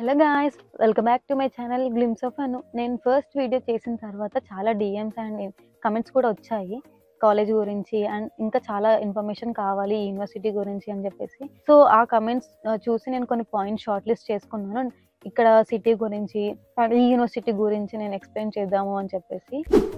hello guys welcome back to my channel glimpse of Anu నేను first video చేసిన తర్వాత చాలా డిఎమ్స్ అండ్ కమెంట్స్ కూడా వచ్చాయి కాలేజ్ గురించి అండ్ ఇంకా చాలా ఇన్ఫర్మేషన్ కావాలి ఈ యూనివర్సిటీ గురించి అని చెప్పేసి సో ఆ కమెంట్స్ చూసి నేను కొన్ని పాయింట్స్ షార్ట్ లిస్ట్ చేసుకున్నాను ఇక్కడ సిటీ గురించి and ఈ యూనివర్సిటీ గురించి నేను ఎక్స్ప్లెయిన్ చేద్దాము అని చెప్పేసి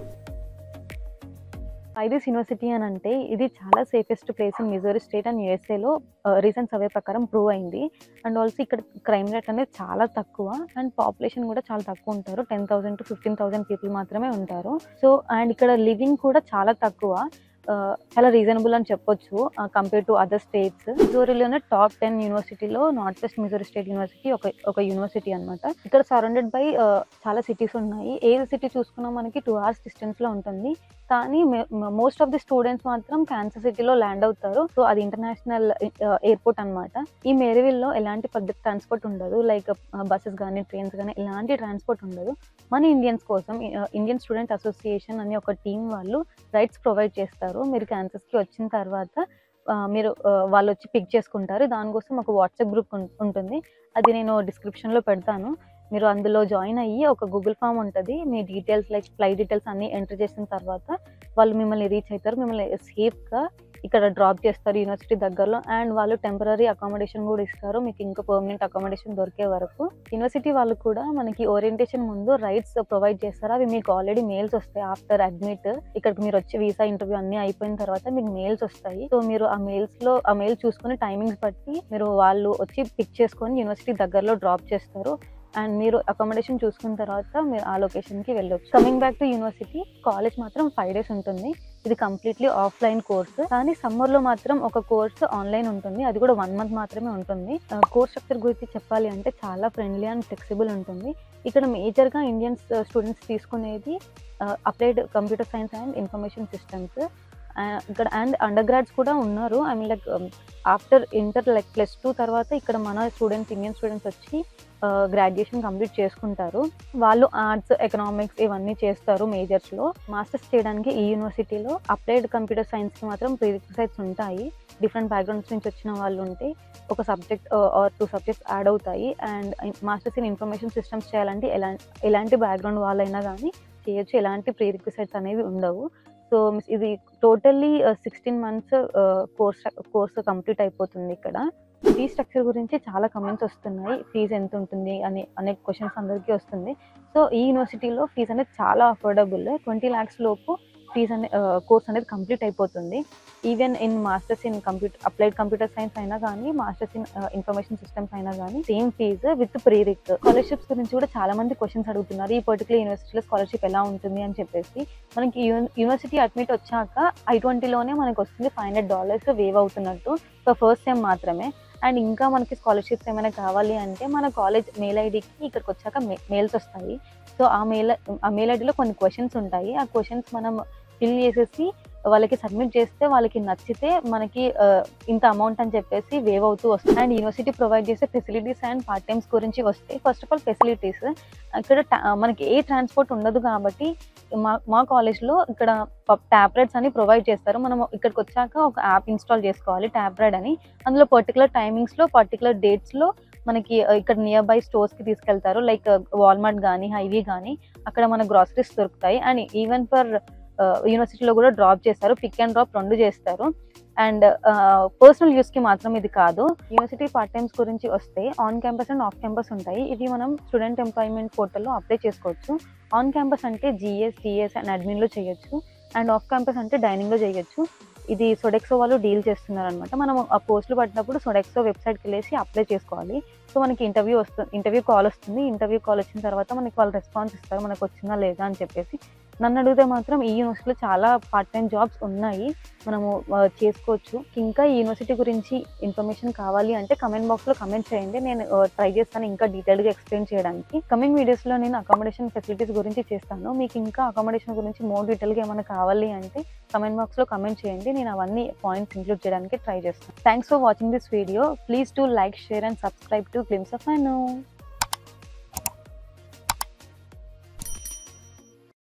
ఐరిస్ యూనివర్సిటీ అని అంటే ఇది చాలా safest place in Missouri state and యూఎస్ఏలో రీసెంట్ సర్వే ప్రకారం ప్రూవ్ అయింది అండ్ ఆల్సో ఇక్కడ క్రైమ్ రేట్ అనేది చాలా తక్కువ అండ్ పాపులేషన్ కూడా చాలా తక్కువ ఉంటారు ten thousand to fifteen thousand people మాత్రమే ఉంటారు సో అండ్ ఇక్కడ లివింగ్ కూడా చాలా తక్కువ ఆ, చాలా రీజనబుల్ అని చెప్పొచ్చు కంపేర్ టు అదర్ స్టేట్స్ మిజోరీలోనే టాప్ టెన్ యూనివర్సిటీలో north west Missouri state university ఒక ఒక యూనివర్సిటీ అన్నమాట ఇక్కడ సరౌండెడ్ బై చాలా సిటీస్ ఉన్నాయి ఏ సిటీ చూసుకున్నా మనకి టూ అవర్స్ డిస్టెన్స్ లో ఉంటుంది కానీ మోస్ట్ ఆఫ్ ది స్టూడెంట్స్ మాత్రం క్యాన్సర్ సిటీలో ల్యాండ్ అవుతారు సో అది ఇంటర్నేషనల్ ఎయిర్పోర్ట్ అన్నమాట ఈ మేరీవిల్లో ఎలాంటి పబ్లిక్ ట్రాన్స్పోర్ట్ ఉండదు లైక్ బస్సెస్ కానీ ట్రైన్స్ కానీ ఎలాంటి ట్రాన్స్పోర్ట్ ఉండదు మన ఇండియన్స్ కోసం ఇండియన్ స్టూడెంట్ అసోసియేషన్ అనే ఒక టీం వాళ్ళు రైట్స్ ప్రొవైడ్ చేస్తారు మీరు క్యాన్సర్స్కి వచ్చిన తర్వాత ఆ, మీరు ఆ, వాళ్ళు వచ్చి పిక్ చేసుకుంటారు దానికోసం ఒక వాట్సాప్ గ్రూప్ ఉంటుంది అది నేను డిస్క్రిప్షన్లో పెడతాను మీరు అందులో జాయిన్ అయ్యి ఒక గూగుల్ ఫామ్ ఉంటుంది మీ డీటెయిల్స్ లైక్ ఫ్లైట్ డీటెయిల్స్ అన్నీ ఎంటర్ చేసిన తర్వాత వాళ్ళు మిమ్మల్ని రీచ్ అవుతారు మిమ్మల్ని సేఫ్గా ఇక్కడ డ్రాప్ చేస్తారు యూనివర్సిటీ దగ్గరలో అండ్ వాళ్ళు టెంపరీ అకామిడేషన్ కూడా ఇస్తారు మీకు ఇంకా పర్మనెంట్ అకామిడేషన్ దొరికే వరకు యూనివర్సిటీ వాళ్ళు కూడా మనకి ఓరియంటేషన్ ముందు రైట్స్ ప్రొవైడ్ చేస్తారు అవి మీకు ఆల్రెడీ మెయిల్స్ వస్తాయి ఆఫ్టర్ అడ్మిట్ ఇక్కడికి మీరు వచ్చి వీసా ఇంటర్వ్యూ అన్ని అయిపోయిన తర్వాత మీకు మెయిల్స్ వస్తాయి సో మీరు ఆ మెయిల్స్ లో ఆ మెయిల్ చూసుకుని టైమింగ్స్ బట్టి మీరు వాళ్ళు వచ్చి పిక్ చేసుకొని యూనివర్సిటీ దగ్గరలో డ్రాప్ చేస్తారు అండ్ మీరు అకామిడేషన్ చూసుకున్న తర్వాత మీరు ఆ లొకేషన్కి వెళ్ళొచ్చు coming back to university college మాత్రం ఫైవ్ డేస్ ఉంటుంది ఇది కంప్లీట్లీ ఆఫ్లైన్ కోర్స్ కానీ సమ్మర్ లో మాత్రం ఒక కోర్స్ ఆన్లైన్ ఉంటుంది అది కూడా వన్ మంత్ మాత్రమే ఉంటుంది కోర్స్ స్ట్రక్చర్ గురించి చెప్పాలి అంటే చాలా ఫ్రెండ్లీ అండ్ ఫ్లెక్సిబుల్ ఉంటుంది ఇక్కడ మేజర్ గా ఇండియన్ స్టూడెంట్స్ తీసుకునేది applied computer science and information systems ఇక్కడ అండ్ అండర్ గ్రాడ్స్ కూడా ఉన్నారు I mean like after inter like plus two తర్వాత ఇక్కడ మన స్టూడెంట్స్ ఇండియన్ స్టూడెంట్స్ వచ్చి గ్రాడ్యుయేషన్ కంప్లీట్ చేసుకుంటారు వాళ్ళు ఆర్ట్స్ ఎకనామిక్స్ ఇవన్నీ చేస్తారు మేజర్స్ లో మాస్టర్స్ చేయడానికి ఈ యూనివర్సిటీలో అప్లైడ్ కంప్యూటర్ సైన్స్ కి మాత్రం ప్రీరిక్వైట్స్ ఉంటాయి డిఫరెంట్ బ్యాక్గ్రౌండ్స్ నుంచి వచ్చిన వాళ్ళు ఉంటే ఒక subject or two subjects add అవుతాయి and masters in information systems చేయాలంటే ఎలా ఎలాంటి బ్యాక్గ్రౌండ్ వాళ్ళైనా కానీ చేయొచ్చు ఎలాంటి ప్రీరిక్వైట్స్ అనేవి ఉండవు సో ఇది totally sixteen months course course complete అయిపోతుంది ఇక్కడ ఫీ స్ట్రక్చర్ గురించి చాలా కమెంట్స్ వస్తున్నాయి ఫీజు ఎంత ఉంటుంది అని అనే క్వశ్చన్స్ అందరికీ వస్తుంది సో ఈ యూనివర్సిటీలో ఫీజు అనేది చాలా అఫోర్డబుల్ ట్వంటీ ల్యాక్స్ లోపు ఫీజ్ అనే కోర్స్ అనేది కంప్లీట్ అయిపోతుంది even in masters in computer applied computer science అయినా కానీ మాస్టర్స్ ఇన్ ఇన్ఫర్మేషన్ సిస్టమ్స్ అయినా కానీ సేమ్ ఫీజు విత్ ప్రీరిక్ స్కాలర్షిప్స్ గురించి కూడా చాలా మంది క్వశ్చన్స్ అడుగుతున్నారు ఈ పర్టికులర్ యూనివర్సిటీలో స్కాలర్షిప్ ఎలా ఉంటుంది అని చెప్పేసి మనకి యూనివర్సిటీ అడ్మిట్ వచ్చాక ఐ ట్వంటీలోనే మనకి వస్తుంది ఫైవ్ హండ్రెడ్ డాలర్స్ వేవ్ అవుతున్నట్టు సో ఫస్ట్ టైం మాత్రమే అండ్ ఇంకా మనకి స్కాలర్షిప్స్ ఏమైనా కావాలి అంటే మన కాలేజ్ మెయిల్ ఐడికి ఇక్కడికి వచ్చాక మెయిల్స్ వస్తాయి సో ఆ మెయిల్ ఆ మెయిల్ ఐడిలో కొన్ని క్వశ్చన్స్ ఉంటాయి ఆ క్వశ్చన్స్ మనం ఫిల్ చేసేసి వాళ్ళకి సబ్మిట్ చేస్తే వాళ్ళకి నచ్చితే మనకి ఆ, ఇంత అమౌంట్ అని చెప్పేసి వేవ్ అవుతూ వస్తుంది అండ్ యూనివర్సిటీ ప్రొవైడ్ చేసే ఫెసిలిటీస్ అండ్ పార్ట్ టైమ్స్ గురించి వస్తే ఫస్ట్ ఆఫ్ ఆల్ ఫెసిలిటీస్ ఇక్కడ ta- మనకి ఏ ట్రాన్స్పోర్ట్ ఉండదు కాబట్టి మా మా కాలేజ్లో ఇక్కడ ట్యాబ్లెట్స్ అని ప్రొవైడ్ చేస్తారు మనం ఇక్కడికి వచ్చాక ఒక యాప్ ఇన్స్టాల్ చేసుకోవాలి ట్యాబ్లెట్ అని అందులో పర్టికులర్ టైమింగ్స్లో పర్టికులర్ డేట్స్లో మనకి ఆ, ఇక్కడ నియర్ బై స్టోర్స్కి తీసుకెళ్తారు లైక్ వాల్మార్ట్ కానీ హైవీ కానీ అక్కడ మన గ్రాసరీస్ దొరుకుతాయి అండ్ ఈవెన్ ఫర్ యూనివర్సిటీలో కూడా డ్రాప్ చేస్తారు పిక్ అండ్ డ్రాప్ రెండు చేస్తారు అండ్ పర్సనల్ యూస్కి మాత్రం ఇది కాదు యూనివర్సిటీ పార్ట్ టైమ్స్ గురించి వస్తే on campus and off campus ఉంటాయి ఇవి మనం స్టూడెంట్ ఎంప్లాయ్మెంట్ పోర్టల్లో అప్లై చేసుకోవచ్చు ఆన్ క్యాంపస్ అంటే జిఎస్ టిఎస్ అండ్ అడ్మిన్లో చేయొచ్చు అండ్ ఆఫ్ క్యాంపస్ అంటే డైనింగ్లో చేయొచ్చు ఇది సొడెక్సో వాళ్ళు డీల్ చేస్తున్నారు అనమాట మనం ఆ పోస్టులు పట్టినప్పుడు సొడెక్సో వెబ్సైట్కి వెళ్ళేసి అప్లై చేసుకోవాలి సో మనకి ఇంటర్వ్యూ వస్తుంది ఇంటర్వ్యూ కాల్ వస్తుంది ఇంటర్వ్యూ కాల్ వచ్చిన తర్వాత మనకి వాళ్ళు రెస్పాన్స్ ఇస్తారు మనకు వచ్చిందా లేదా అని చెప్పేసి నన్ను అడిగితే మాత్రం ఈ యూనివర్సిటీలో చాలా పార్ట్ టైం జాబ్స్ ఉన్నాయి మనము ఆ, చేసుకోవచ్చు ఇంకా ఈ యూనివర్సిటీ గురించి ఇన్ఫర్మేషన్ కావాలి అంటే కమెంట్ బాక్స్లో కమెంట్ చేయండి నేను ట్రై చేస్తాను ఇంకా డీటెయిల్గా ఎక్స్ప్లెయిన్ చేయడానికి కమింగ్ వీడియోస్లో నేను అకామిడేషన్ ఫెసిలిటీస్ గురించి చేస్తాను మీకు ఇంకా అకామిడేషన్ గురించి మోర్ డీటెయిల్గా ఏమైనా కావాలి అంటే కమెంట్ బాక్స్లో కమెంట్ చేయండి నేను అవన్నీ పాయింట్స్ ఇంక్లూడ్ చేయడానికి ట్రై చేస్తాను thanks for watching this video please to like share and subscribe to glimpse of I no